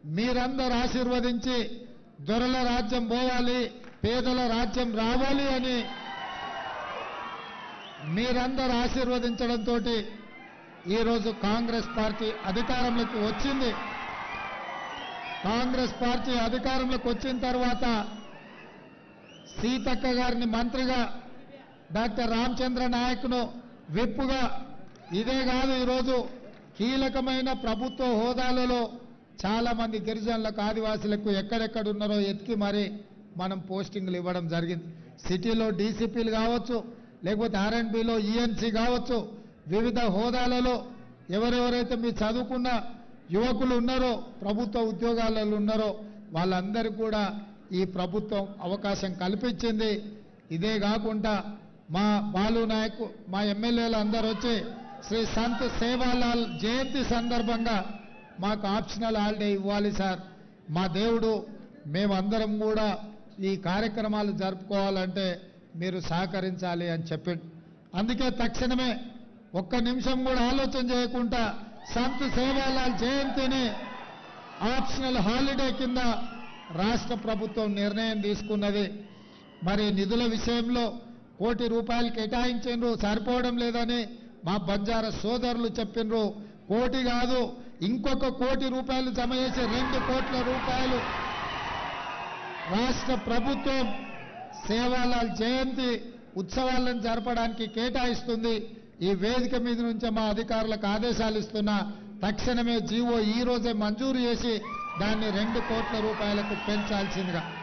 మీరందరూ ఆశీర్వదించి దొరల రాజ్యం పోవాలి పేదల రాజ్యం రావాలి అని మీరందరూ ఆశీర్వదించడంతో ఈరోజు కాంగ్రెస్ పార్టీ అధికారంలోకి వచ్చింది కాంగ్రెస్ పార్టీ అధికారంలోకి వచ్చిన తర్వాత సీతక్క గారిని మంత్రిగా డాక్టర్ రామచంద్ర నాయక్ను విప్పుగా ఇదే కాదు ఈరోజు కీలకమైన ప్రభుత్వ హోదాలలో చాలా మంది గిరిజనులకు ఆదివాసులకు ఎక్కడెక్కడ ఉన్నారో ఎత్తికి మరి మనం పోస్టింగ్లు ఇవ్వడం జరిగింది సిటీలో డీసీపీలు కావచ్చు లేకపోతే ఆర్ఎండ్బిలో ఈఎన్సీ కావచ్చు వివిధ హోదాలలో ఎవరెవరైతే మీ చదువుకున్న యువకులు ఉన్నారో ప్రభుత్వ ఉద్యోగాలలో ఉన్నారో వాళ్ళందరికీ కూడా ఈ ప్రభుత్వం అవకాశం కల్పించింది ఇదే కాకుండా మా బాలు నాయక్ మా ఎమ్మెల్యేలు అందరూ వచ్చి శ్రీ సంత్ సేవాలాల్ జయంతి సందర్భంగా మాకు ఆప్షనల్ హాలిడే ఇవ్వాలి సార్ మా దేవుడు మేమందరం కూడా ఈ కార్యక్రమాలు జరుపుకోవాలంటే మీరు సహకరించాలి అని చెప్పిండు అందుకే తక్షణమే ఒక్క నిమిషం కూడా ఆలోచన చేయకుండా సంత్ సేవాలాల్ జయంతిని ఆప్షనల్ హాలిడే కింద రాష్ట్ర ప్రభుత్వం నిర్ణయం తీసుకున్నది మరి నిధుల విషయంలో కోటి రూపాయలు కేటాయించిండ్రు సరిపోవడం లేదని మా బంజారా సోదరులు చెప్పినరు కోటి కాదు ఇంకొక కోటి రూపాయలు జమ చేసి రెండు కోట్ల రూపాయలు రాష్ట్ర ప్రభుత్వం సేవాలాల్ జయంతి ఉత్సవాలను జరపడానికి కేటాయిస్తుంది ఈ వేదిక మీద నుంచే మా అధికారులకు ఆదేశాలు ఇస్తున్నా తక్షణమే జీవో ఈ రోజే మంజూరు చేసి దాన్ని రెండు కోట్ల రూపాయలకు పెంచాల్సిందిగా